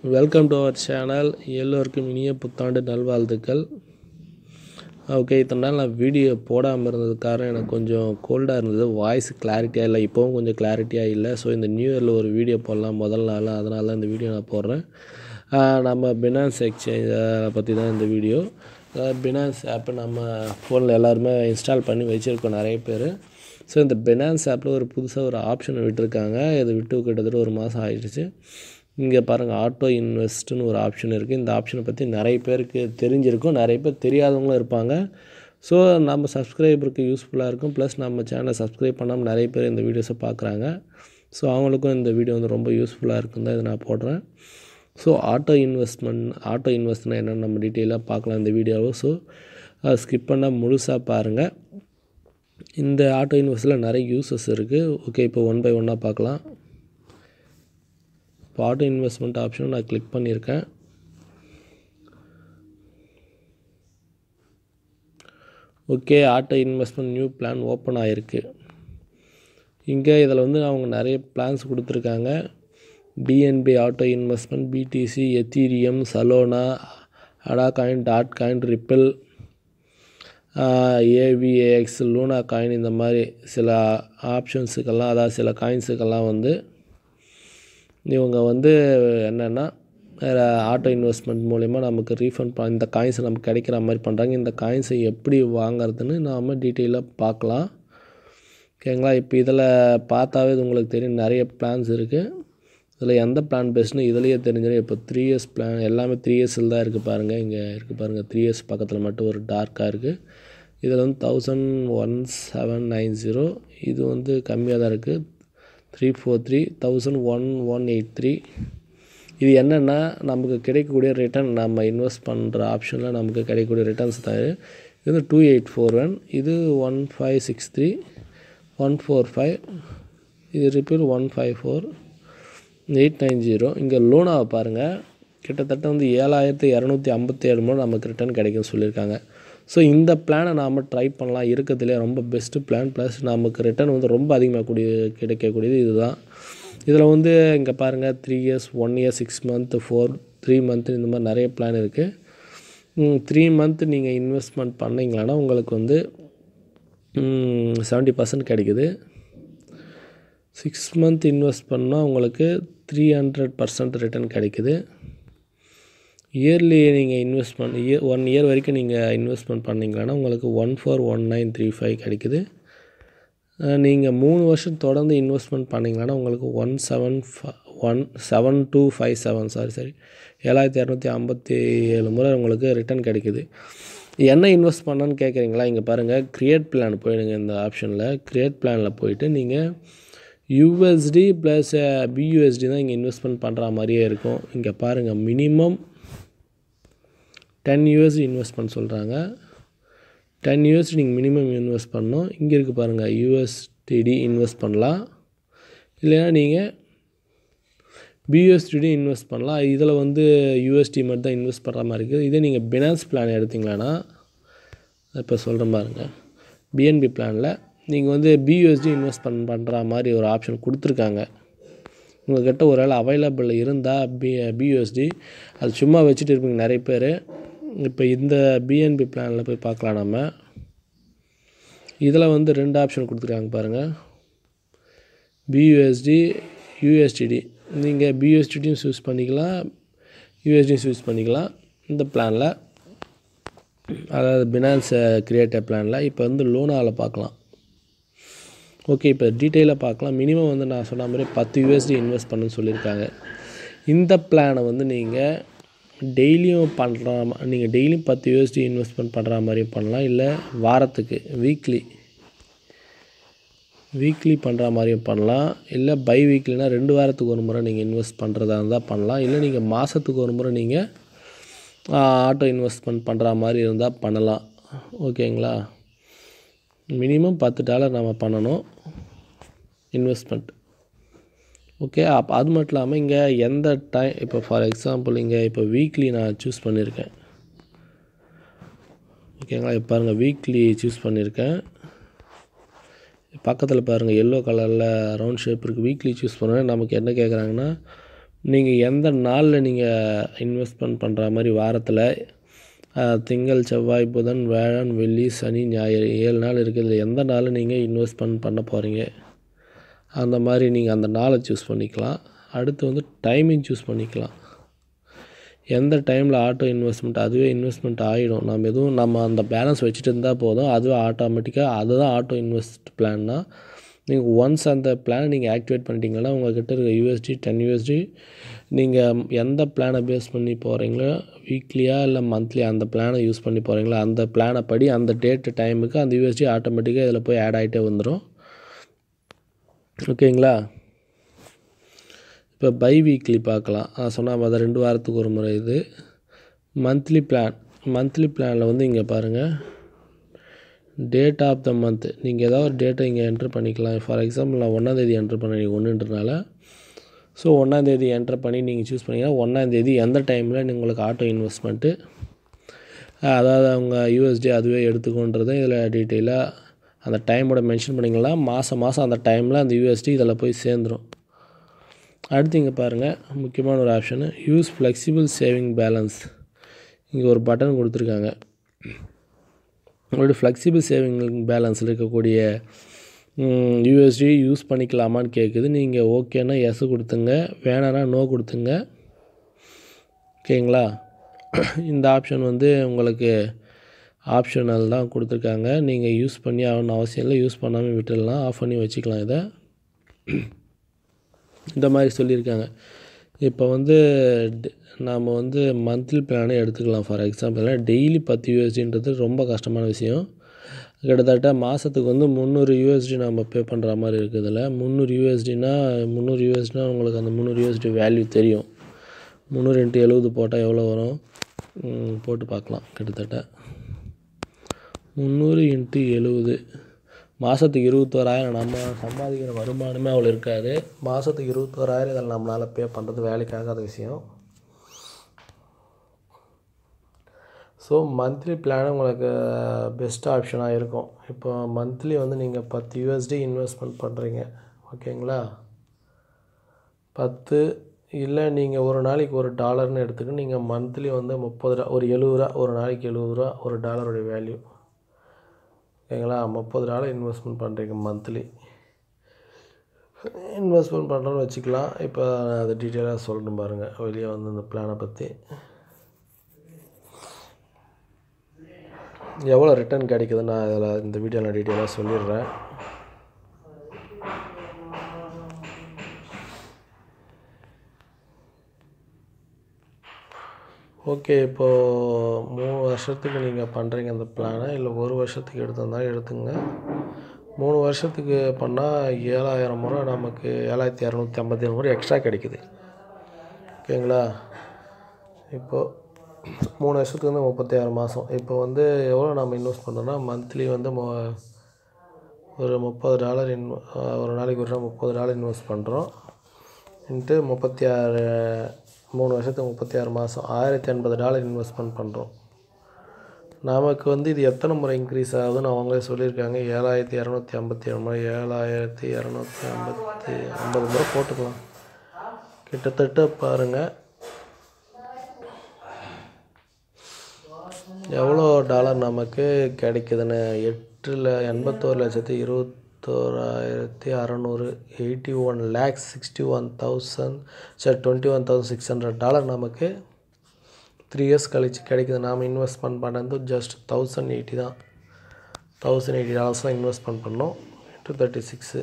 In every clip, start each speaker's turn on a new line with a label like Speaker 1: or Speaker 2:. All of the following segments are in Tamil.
Speaker 1: வெல்கம் டு அவர் சேனல் எல்லோருக்கும் இனிய புத்தாண்டு நல்வாழ்த்துக்கள் ஓகே இத்தனை நாள் நான் வீடியோ போடாமல் இருந்தது காரணம் எனக்கு கொஞ்சம் கோல்டாக இருந்தது வாய்ஸ் கிளாரிட்டியாக இல்லை இப்போவும் கொஞ்சம் கிளாரிட்டியாக இல்லை ஸோ இந்த நியூ இயரில் ஒரு வீடியோ போடலாம் முதல் நாள் அதனால தான் இந்த வீடியோ நான் போடுறேன் ஆஹ் நம்ம பினான்ஸ் எக்ஸ்சேஞ்ச் பற்றி தான் இந்த வீடியோ பினான்ஸ் ஆப்பை நம்ம ஃபோனில் எல்லாருமே இன்ஸ்டால் பண்ணி வச்சுருக்கோம் நிறைய பேர் ஸோ இந்த பினான்ஸ் ஆப்பில் ஒரு புதுசாக ஒரு ஆப்ஷன் விட்டுருக்காங்க இது விட்டு கிட்டத்தட்ட ஒரு மாதம் ஆயிடுச்சு இங்கே பாருங்கள் ஆட்டோ இன்வெஸ்ட்னு ஒரு ஆப்ஷன் இருக்குது இந்த ஆப்ஷனை பற்றி நிறைய பேருக்கு தெரிஞ்சிருக்கும் நிறைய பேர் தெரியாதவங்களும் இருப்பாங்க ஸோ நம்ம சப்ஸ்கிரைபருக்கு யூஸ்ஃபுல்லாக இருக்கும் ப்ளஸ் நம்ம சேனலை சப்ஸ்கிரைப் பண்ணாமல் நிறைய பேர் இந்த வீடியோஸை பார்க்குறாங்க ஸோ அவங்களுக்கும் இந்த வீடியோ வந்து ரொம்ப யூஸ்ஃபுல்லாக இருக்கும் தான் இதை நான் போடுறேன் ஸோ ஆட்டோ இன்வெஸ்ட்மெண்ட் ஆட்டோ இன்வெஸ்ட்னா என்னென்னு நம்ம டீட்டெயிலாக பார்க்கலாம் இந்த வீடியோவை ஸோ அதை ஸ்கிப் பண்ணால் முழுசாக பாருங்கள் இந்த ஆட்டோ இன்வெஸ்ட்டில் நிறைய யூசஸ் இருக்குது ஓகே இப்போ ஒன் பை ஒன்னாக பார்க்கலாம் இப்போ ஆட்டோ இன்வெஸ்ட்மெண்ட் ஆப்ஷன் நான் கிளிக் பண்ணியிருக்கேன் okay auto investment new plan open ஆகிருக்கு இங்கே இதில் வந்து அவங்க நிறைய பிளான்ஸ் கொடுத்துருக்காங்க BNB auto investment BTC Ethereum Solana Ada coin Dot coin Ripple AVAX Luna coin இந்த மாதிரி சில ஆப்ஷன்ஸுக்கெல்லாம் அதாவது சில காயின்ஸுக்கெல்லாம் வந்து இவங்க வந்து என்னென்னா வேறு ஆட்டோ இன்வெஸ்ட்மெண்ட் மூலிமா நமக்கு ரீஃபண்ட் ப இந்த காயின்ஸை நமக்கு கிடைக்கிற மாதிரி பண்ணுறாங்க இந்த காயின்ஸை எப்படி வாங்குறதுன்னு நாம் டீட்டெயிலாக பார்க்கலாம் ஓகேங்களா இப்போ இதில் பார்த்தாவே இது உங்களுக்கு தெரியும் நிறைய பிளான்ஸ் இருக்குது இதில் எந்த பிளான் பெஸ்ட்னு இதுலேயே தெரிஞ்சிடும் இப்போ த்ரீ இயர்ஸ் பிளான் எல்லாமே த்ரீ இயர்ஸில் தான் இருக்குது பாருங்கள் இங்கே இருக்குது பாருங்கள் த்ரீ இயர்ஸ் பக்கத்தில் மட்டும் ஒரு டார்க்காக இருக்குது இதில் வந்து thousand one seven nine zero இது வந்து கம்மியாக தான் இருக்குது three four three thousand one one eight three இது என்னென்னா நமக்கு கிடைக்கக்கூடிய ரிட்டர்ன் நம்ம இன்வெஸ்ட் பண்ணுற ஆப்ஷனில் நமக்கு கிடைக்கக்கூடிய ரிட்டர்ன்ஸ் தான் இது இது வந்து டூ எயிட் ஃபோர் ஒன் இது one five six three one four five இது repeat one five four eight nine zero இங்கே லோனாவை பாருங்கள் கிட்டத்தட்ட வந்து ஏழாயிரத்து இரநூத்தி ஐம்பத்தி ஏழு மூணு நமக்கு ரிட்டர்ன் கிடைக்கும்னு சொல்லியிருக்காங்க ஸோ இந்த பிளானை நாம் ட்ரை பண்ணலாம் இருக்கிறதுலே ரொம்ப பெஸ்ட்டு பிளான் ப்ளஸ் நமக்கு ரிட்டர்ன் வந்து ரொம்ப அதிகமாக கூடிய கிடைக்கக்கூடியது இதுதான் இதில் வந்து இங்கே பாருங்கள் three years one year six month four three month இந்த மாதிரி நிறைய பிளான் இருக்குது த்ரீ மந்த் நீங்கள் இன்வெஸ்ட்மெண்ட் பண்ணிங்களான்னா உங்களுக்கு வந்து செவன்ட்டி பர்சன்ட் கிடைக்குது சிக்ஸ் மந்த் இன்வெஸ்ட் பண்ணால் உங்களுக்கு த்ரீ ஹண்ட்ரட் பர்சன்ட் ரிட்டர்ன் கிடைக்குது இயர்லி நீங்கள் இன்வெஸ்ட் பண்ண இயர் ஒன் இயர் வரைக்கும் நீங்கள் இன்வெஸ்ட்மெண்ட் பண்ணிங்களான்னா உங்களுக்கு one four one nine three five கிடைக்குது நீங்கள் மூணு வருஷம் தொடர்ந்து இன்வெஸ்ட்மெண்ட் பண்ணிங்களான்னா உங்களுக்கு one seven one seven two five seven sorry sorry ஏழாயிரத்தி இரநூத்தி ஐம்பத்தி ஏழு முறை உங்களுக்கு ரிட்டர்ன் கிடைக்குது என்ன இன்வெஸ்ட் பண்ணன்னு கேட்குறீங்களா இங்கே பாருங்கள் க்ரியேட் பிளான் போயிடுங்க இந்த ஆப்ஷனில் க்ரியேட் பிளானில் போயிட்டு நீங்கள் யூஎஸ்டி ப்ளஸ் பியூஎஸ்டி தான் இங்கே இன்வெஸ்ட்மெண்ட் பண்ணுற மாதிரியே இருக்கும் இங்கே பாருங்கள் மினிமம் டென் யூஎஸ்டி இன்வெஸ்ட் பண்ண சொல்கிறாங்க டென் யூஎஸ்டி நீங்கள் மினிமம் இன்வெஸ்ட் பண்ணணும் இங்கே இருக்குது பாருங்கள் யூஎஸ்டிடி இன்வெஸ்ட் பண்ணலாம் இல்லைன்னா நீங்கள் பியூஎஸ்டிடி இன்வெஸ்ட் பண்ணலாம் இதில் வந்து யூஎஸ்டி மட்டும் தான் இன்வெஸ்ட் பண்ணுற மாதிரி இருக்குது இதே நீங்கள் பினான்ஸ் பிளான் எடுத்திங்களான்னா இப்போ சொல்கிறேன் பாருங்கள் பிஎன்பி பிளானில் நீங்கள் வந்து பியூஎஸ்டி இன்வெஸ்ட் பண் பண்ணுற மாதிரி ஒரு ஆப்ஷன் கொடுத்துருக்காங்க உங்கள்கிட்ட ஒரு வேளை அவைலபிள் இருந்தால் பி பியூஎஸ்டி அது சும்மா வச்சுட்டு இருப்பீங்க நிறைய பேர் இப்போ இந்த பிஎன்பி பிளானில் போய் பார்க்கலாம் நம்ம இதில் வந்து ரெண்டு ஆப்ஷன் கொடுத்துருக்காங்க பாருங்கள் பியூஎஸ்டி யூஎஸ்டிடி நீங்கள் பியூஎஸ்டிடியும் யூஸ் பண்ணிக்கலாம் யூஎஸ்டியும் யூஸ் பண்ணிக்கலாம் இந்த பிளானில் அதாவது பினான்ஸ் கிரியேட்டர் பிளானில் இப்போ வந்து லோனாவில் பார்க்கலாம் ஓகே இப்போ டீட்டெயிலாக பார்க்கலாம் மினிமம் வந்து நான் சொன்ன மாதிரி பத்து யூஎஸ்டி இன்வெஸ்ட் பண்ணுன்னு சொல்லியிருக்காங்க இந்த பிளானை வந்து நீங்கள் டெய்லியும் பண்ணுற நீங்கள் டெய்லியும் பத்து யூஎஸ்டி இன்வெஸ்ட்மெண்ட் பண்ணுற மாதிரியும் பண்ணலாம் இல்லை வாரத்துக்கு வீக்லி வீக்லி பண்ணுற மாதிரியும் பண்ணலாம் இல்லை பை வீக்லினா ரெண்டு வாரத்துக்கு ஒரு முறை நீங்கள் இன்வெஸ்ட் பண்ணுறதா இருந்தால் பண்ணலாம் இல்லை நீங்கள் மாதத்துக்கு ஒரு முறை நீங்கள் ஆட்டோ இன்வெஸ்ட்மெண்ட் பண்ணுற மாதிரி இருந்தால் பண்ணலாம் ஓகேங்களா மினிமம் பத்து டாலர் நம்ம பண்ணணும் இன்வெஸ்ட்மெண்ட் ஓகே அப்போ அது மட்டும் இல்லாமல் இங்கே எந்த டைம் இப்போ ஃபார் எக்ஸாம்பிள் இங்கே இப்போ வீக்லி நான் சூஸ் பண்ணியிருக்கேன் ஓகேங்களா இப்போ பாருங்கள் வீக்லி சூஸ் பண்ணியிருக்கேன் பக்கத்தில் பாருங்கள் எல்லோ கலரில் ரவுண்ட் ஷேப் இருக்குது வீக்லி சூஸ் பண்ணோன்னா நமக்கு என்ன கேட்குறாங்கன்னா நீங்கள் எந்த நாளில் நீங்கள் இன்வெஸ்ட்மெண்ட் பண்ணுற மாதிரி வாரத்தில் அஹ், திங்கள் செவ்வாய் புதன் வியாழன் வெள்ளி சனி ஞாயிறு ஏழு நாள் இருக்குது எந்த நாளில் நீங்கள் இன்வெஸ்ட்மெண்ட் பண்ண போகிறீங்க அந்த மாதிரி நீங்கள் அந்த நாளை சூஸ் பண்ணிக்கலாம் அடுத்து வந்து டைமிங் சூஸ் பண்ணிக்கலாம் எந்த டைமில் ஆட்டோ இன்வெஸ்ட்மெண்ட் அதுவே இன்வெஸ்ட்மெண்ட் ஆகிடும் நம்ம எதுவும் நம்ம அந்த பேலன்ஸ் வச்சுட்டு இருந்தால் போதும் அதுவே ஆட்டோமேட்டிக்காக அதுதான் ஆட்டோ இன்வெஸ்ட் பிளான்னா நீங்கள் ஒன்ஸ் அந்த பிளானை நீங்கள் ஆக்டிவேட் பண்ணிட்டீங்கன்னா உங்கள்கிட்ட இருக்க யூஎஸ்டி டென் யூஎஸ்டி நீங்கள் எந்த பிளானை பேஸ் பண்ணி போகிறீங்களோ வீக்லியாக இல்லை மந்த்லி அந்த பிளானை யூஸ் பண்ணி போகிறீங்களோ அந்த பிளானை படி அந்த டேட்டு டைமுக்கு அந்த யூஎஸ்டி ஆட்டோமேட்டிக்காக இதில் போய் ஆட் ஆகிட்டே வந்துடும் ஓகேங்களா இப்போ பை வீக்லி பார்க்கலாம் நான் சொன்ன மாதிரி ரெண்டு வாரத்துக்கு ஒரு முறை இது மந்த்லி பிளான் மந்த்லி பிளானில் வந்து இங்கே பாருங்கள் டேட் ஆஃப் த மந்த் நீங்கள் ஏதாவது ஒரு டேட்டை இங்கே என்ட்ரு பண்ணிக்கலாம் ஃபார் எக்ஸாம்பிள் நான் ஒன்றாந்தேதி என்ட்ரு பண்ண ஒன்றுன்றனால ஸோ ஒன்றாந்தேதி என்ட்ரு பண்ணி நீங்கள் சூஸ் பண்ணிங்கன்னா ஒன்றாந்தேதி எந்த டைமில் உங்களுக்கு ஆட்டோ இன்வெஸ்ட்மெண்ட்டு அதாவது அவங்க யூஎஸ்டி அதுவே எடுத்துக்கோன்றதை இதில் டீட்டெயிலாக அந்த டைமோட மென்ஷன் பண்ணிங்கன்னா மாதம் மாதம் அந்த டைமில் அந்த யூஎஸ்டி இதில் போய் சேர்ந்துடும் அடுத்து இங்கே பாருங்கள் முக்கியமான ஒரு option use flexible saving balance இங்கே ஒரு பட்டன் கொடுத்துருக்காங்க உங்களுடைய ஃப்ளெக்சிபிள் சேவிங் பேலன்ஸில் இருக்கக்கூடிய யூஎஸ்டி யூஸ் பண்ணிக்கலாமான்னு கேட்குது நீங்கள் ஓகேன்னா எஸ் கொடுத்துங்க வேணான்னா நோ கொடுத்துங்க ஓகேங்களா இந்த ஆப்ஷன் வந்து உங்களுக்கு ஆப்ஷனல் தான் கொடுத்துருக்காங்க நீங்கள் யூஸ் பண்ணி ஆகணும்னு அவசியம் இல்லை யூஸ் பண்ணாமல் விட்டுடலாம் ஆஃப் பண்ணி வச்சுக்கலாம் இதை இந்த மாதிரி சொல்லியிருக்காங்க இப்போ வந்து நாம் வந்து மந்த்லி பிளானே எடுத்துக்கலாம் ஃபார் எக்ஸாம்பிள் டெய்லி பத்து யூஎஸ்டின்றது ரொம்ப கஷ்டமான விஷயம் கிட்டத்தட்ட மாதத்துக்கு வந்து முந்நூறு யூஎஸ்டி நம்ம பே பண்ணுற மாதிரி இருக்குது இதில் முந்நூறு யூஎஸ்டினா முந்நூறு யூஎஸ்டினா உங்களுக்கு அந்த முந்நூறு யூஎஸ்டி வேல்யூ தெரியும் முந்நூறு இன்ட்டு எழுபது போட்டால் எவ்வளோ வரும் ம், போட்டு பார்க்கலாம் கிட்டத்தட்ட முந்நூறு இன்ட்டு எழுபது மாதத்துக்கு இருபத்தோராயிரம் நம்ம சம்பாதிக்கிற வருமானமே அவ்வளோ இருக்காது மாதத்துக்கு இருபத்தோராயிரம் இதில் நம்மளால் பே பண்ணுறது வேலைக்கு ஆகாத விஷயம் ஸோ மந்த்லி பிளான் உங்களுக்கு பெஸ்ட் ஆப்ஷனாக இருக்கும் இப்போ மந்த்லி வந்து நீங்கள் பத்து யூஎஸ்டி இன்வெஸ்ட்மெண்ட் பண்ணுறீங்க ஓகேங்களா பத்து இல்லை நீங்கள் ஒரு நாளைக்கு ஒரு டாலர்னு எடுத்துக்கிட்டு நீங்கள் மந்த்லி வந்து முப்பது ரூபா ஒரு எழுபது ரூபா ஒரு நாளைக்கு எழுபது ரூபா ஒரு டாலருடைய வேல்யூ ஓகேங்களா முப்பது டாலர் இன்வெஸ்ட்மெண்ட் பண்ணுறீங்க மந்த்லி இன்வெஸ்ட்மெண்ட் பண்ணுறோன்னு வச்சுக்கலாம் இப்போ நான் அதை டீட்டெயிலாக சொல்லணும் பாருங்கள் வெளியே வந்து இந்த பிளானை பற்றி எவ்வளோ ரிட்டர்ன் கிடைக்குதுன்னு நான் இதில் இந்த வீடியோவில் டீட்டெயிலாக சொல்லிடுறேன் ஓகே இப்போது மூணு வருஷத்துக்கு நீங்கள் பண்ணுறீங்க அந்த பிளானை இல்லை ஒரு வருஷத்துக்கு எடுத்திருந்தாலும் எடுத்துங்க மூணு வருஷத்துக்கு பண்ணால் ஏழாயிரம் முறை நமக்கு ஏழாயிரத்தி இரநூத்தி ஐம்பத்தி ஏழு முறை எக்ஸ்ட்ரா கிடைக்குது ஓகேங்களா இப்போது மூணு வருஷத்துக்கு வந்து முப்பத்தி ஆறு மாதம் இப்போ வந்து எவ்வளோ நம்ம இன்வெஸ்ட் பண்ணுறோன்னா மந்த்லி வந்து மொ ஒரு முப்பது டாலர் இன் ஒரு நாளைக்கு ஒரு முப்பது டாலர் இன்வெஸ்ட் பண்ணுறோம் இன்ட்டு முப்பத்தி ஆறு மூணு வருஷத்துக்கு முப்பத்தி ஆறு மாதம் ஆயிரத்தி எண்பது டாலர் இன்வெஸ்ட்மெண்ட் பண்ணுறோம் நமக்கு வந்து இது எத்தனை முறை இன்க்ரீஸ் ஆகுதுன்னு அவங்களே சொல்லியிருக்காங்க ஏழாயிரத்தி இரநூத்தி ஐம்பத்தி ஏழு முறை ஏழாயிரத்தி இரநூத்தி ஐம்பத்தி ஐம்பது முறை போட்டுக்கலாம் கிட்டத்தட்ட பாருங்கள் எவ்வளோ டாலர் நமக்கு கிடைக்குதுன்னு எட்டில் எண்பத்தோரு லட்சத்தி இருபத்தோராயிரத்தி அறநூறு eighty one lakhs sixty one thousand சரி twenty one thousand six hundred dollar நமக்கு த்ரீ இயர்ஸ் கழிச்சு கிடைக்குது நாம் இன்வெஸ்ட்மெண்ட் பண்ணது ஜஸ்ட் தௌசண்ட் எயிட்டி தான் தௌசண்ட் எயிட்டி டாலர்ஸ் தான் இன்வெஸ்ட்மெண்ட் பண்ணோம் டூ தேர்ட்டி சிக்ஸு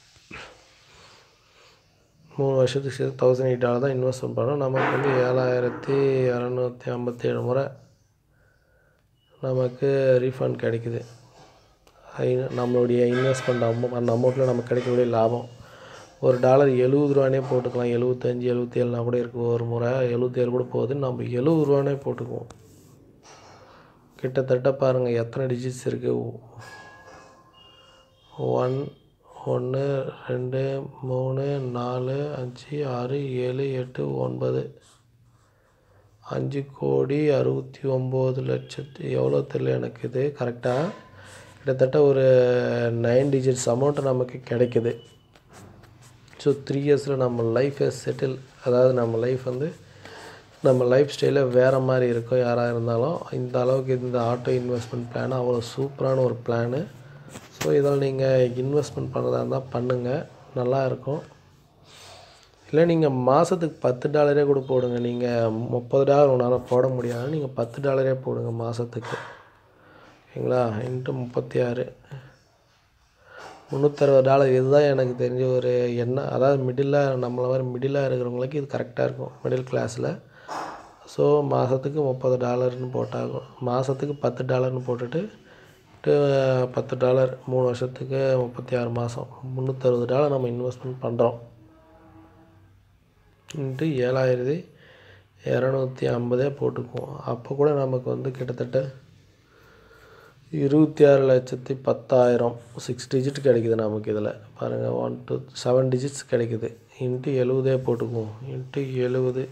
Speaker 1: மூணு வருஷத்துக்கு சேர்த்து தௌசண்ட் எயிட் டாலர் தான் இன்வெஸ்ட்மெண்ட் பண்ணோம் நமக்கு வந்து ஏழாயிரத்தி இரநூத்தி ஐம்பத்தி ஏழு முறை நமக்கு ரீஃபண்ட் கிடைக்குது ஐ- நம்மளுடைய இன்வெஸ்ட்மெண்ட் அமௌ அந்த அமௌண்ட்டில் நமக்கு கிடைக்கக்கூடிய லாபம் ஒரு டாலர் எழுபது ரூபானே போட்டுக்கலாம் எழுபத்தஞ்சி எழுபத்தி ஏழுனா கூட இருக்குது ஒரு முறை எழுபத்தி ஏழு கூட போகுது நம்ம எழுபது ரூபானே போட்டுக்குவோம் கிட்டத்தட்ட பாருங்கள் எத்தனை டிஜிட்ஸ் இருக்குது ஒன் ஒன்று ரெண்டு மூணு நாலு அஞ்சு ஆறு ஏழு எட்டு ஒன்பது அஞ்சு கோடி அறுபத்தி ஒம்பது லட்சத்து எவ்வளோ தெரியல எனக்கு இது கரெக்டாக கிட்டத்தட்ட ஒரு நைன் டிஜிட்ஸ் அமௌண்ட் நமக்கு கிடைக்குது ஸோ த்ரீ இயர்ஸில் நம்ம லைஃபை செட்டில் அதாவது நம்ம லைஃப் வந்து நம்ம லைஃப் ஸ்டைலே வேறு மாதிரி இருக்கும் யாராக இருந்தாலும் இந்த அளவுக்கு இந்த ஆட்டோ இன்வெஸ்ட்மெண்ட் பிளான் அவ்வளோ சூப்பரான ஒரு பிளானு ஸோ இதில் நீங்கள் இன்வெஸ்ட்மெண்ட் பண்ணுறதா இருந்தால் பண்ணுங்கள் நல்லா இருக்கும் இல்லை நீங்கள் மாதத்துக்கு பத்து டாலரே கூட போடுங்க நீங்கள் முப்பது டாலர் உன்னால் போட முடியாது நீங்கள் பத்து டாலரே போடுங்க மாதத்துக்கு ஓகேங்களா இன்ட்டு முப்பத்தி ஆறு முந்நூற்றறுபது டாலர் இதுதான் எனக்கு தெரிஞ்ச ஒரு என்ன அதாவது மிடிலாக நம்மளை மாதிரி மிடிலாக இருக்கிறவங்களுக்கு இது கரெக்டாக இருக்கும் மிடில் கிளாஸில் ஸோ மாதத்துக்கு முப்பது டாலர்னு போட்டாகும் மாதத்துக்கு பத்து டாலர்னு போட்டுட்டு ட்டு பத்து டாலர் மூணு வருஷத்துக்கு முப்பத்தி ஆறு மாதம் முந்நூற்றறுபது டாலர் நம்ம இன்வெஸ்ட்மெண்ட் பண்ணுறோம் இன்ட்டு ஏழாயிரத்தி இரநூத்தி ஐம்பதே போட்டுக்குவோம் அப்போ கூட நமக்கு வந்து கிட்டத்தட்ட இருபத்தி ஆறு லட்சத்தி பத்தாயிரம் சிக்ஸ் டிஜிட் கிடைக்குது நமக்கு இதில் பாருங்கள் ஒன் டூ செவன் டிஜிட்ஸ் கிடைக்குது இன்ட்டு எழுபதே போட்டுக்குவோம் இன்ட்டு எழுபது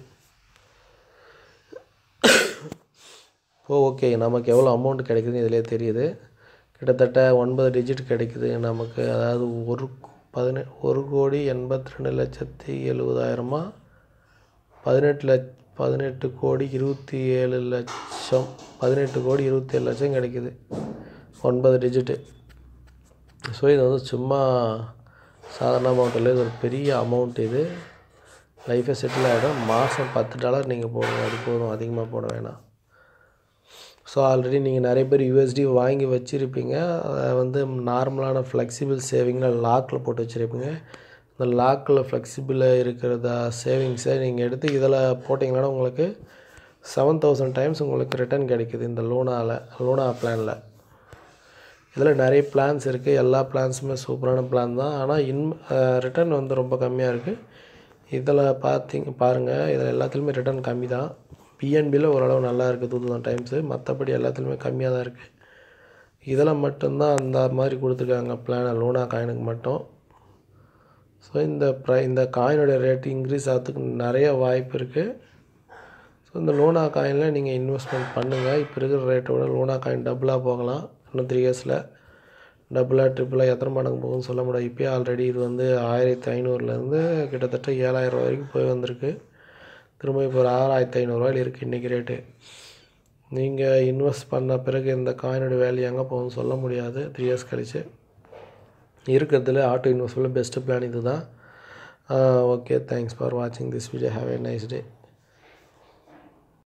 Speaker 1: இப்போ ஓகே நமக்கு எவ்வளோ அமௌண்ட் கிடைக்குதுன்னு இதிலே தெரியுது கிட்டத்தட்ட ஒன்பது டிஜிட் கிடைக்குது நமக்கு அதாவது ஒரு பதினெ ஒரு கோடி எண்பத்தி ரெண்டு லட்சத்தி எழுபதாயிரமா பதினெட்டு லட்ச பதினெட்டு கோடி இருபத்தி ஏழு லட்சம் பதினெட்டு கோடி இருபத்தி ஏழு லட்சம் கிடைக்குது ஒன்பது டிஜிட்டு ஸோ இது வந்து சும்மா சாதாரண அமௌண்ட் இல்லை இது ஒரு பெரிய அமௌண்ட் இது லைஃபை செட்டில் ஆகிடும் மாதம் பத்து டாலர் நீங்கள் போடுங்க அது போதும் அதிகமாக போட வேணாம் ஸோ ஆல்ரெடி நீங்கள் நிறைய பேர் யூஎஸ்டி வாங்கி வச்சுருப்பீங்க அதை வந்து நார்மலான ஃப்ளெக்சிபிள் சேவிங்கில் லாக்கில் போட்டு வச்சுருப்பீங்க இந்த லாக்கில் ஃப்ளெக்சிபிளாக இருக்கிறதா சேவிங்ஸை நீங்கள் எடுத்து இதில் போட்டிங்கன்னா உங்களுக்கு செவன் தௌசண்ட் டைம்ஸ் உங்களுக்கு ரிட்டர்ன் கிடைக்குது இந்த லோனாவில் லோனா பிளானில் இதில் நிறைய பிளான்ஸ் இருக்குது எல்லா பிளான்ஸுமே சூப்பரான பிளான் தான் ஆனால் இன் ரிட்டர்ன் வந்து ரொம்ப கம்மியாக இருக்குது இதில் பார்த்தீங்க பாருங்கள் இதில் எல்லாத்துலேயுமே ரிட்டர்ன் கம்மி தான் பிஎன்பியில் ஓரளவு நல்லா இருக்குது டூ தௌசண்ட் டைம்ஸு மற்றபடி எல்லாத்துலேயுமே கம்மியாக தான் இருக்குது இதில் மட்டும்தான் அந்த மாதிரி கொடுத்துருக்காங்க பிளான் லோனா காயினுக்கு மட்டும் ஸோ இந்த ப்ரை இந்த காயினோட ரேட் இன்க்ரீஸ் ஆகிறதுக்கு நிறைய வாய்ப்பு இருக்குது ஸோ இந்த லோனா காயினில் நீங்கள் இன்வெஸ்ட்மெண்ட் பண்ணுங்கள் இப்போ இருக்கிற ரேட்டோட லோனா காயின் டபுளாக போகலாம் இன்னும் த்ரீ இயர்ஸில் டபுளாக ட்ரிபிளாக எத்தனை மடங்கு போகும்னு சொல்ல முடியாது இப்போயே ஆல்ரெடி இது வந்து ஆயிரத்தி ஐநூறுலேருந்து கிட்டத்தட்ட ஏழாயிரம் வரைக்கும் போய் வந்திருக்கு திரும்ப இப்போ ஒரு ஆறாயிரத்தி ஐநூறுரூவாயில் இருக்குது இன்றைக்கி ரேட்டு நீங்கள் இன்வெஸ்ட் பண்ண பிறகு இந்த காயினோட வேல்யூ எங்கே போகும்னு சொல்ல முடியாது த்ரீ இயர்ஸ் கழிச்சு இருக்கிறதுல ஆட்டோ இன்வெஸ்ட்மெண்ட்டில் பெஸ்ட்டு பிளான் இது தான் ஓகே தேங்க்ஸ் ஃபார் வாட்சிங் this video have a nice day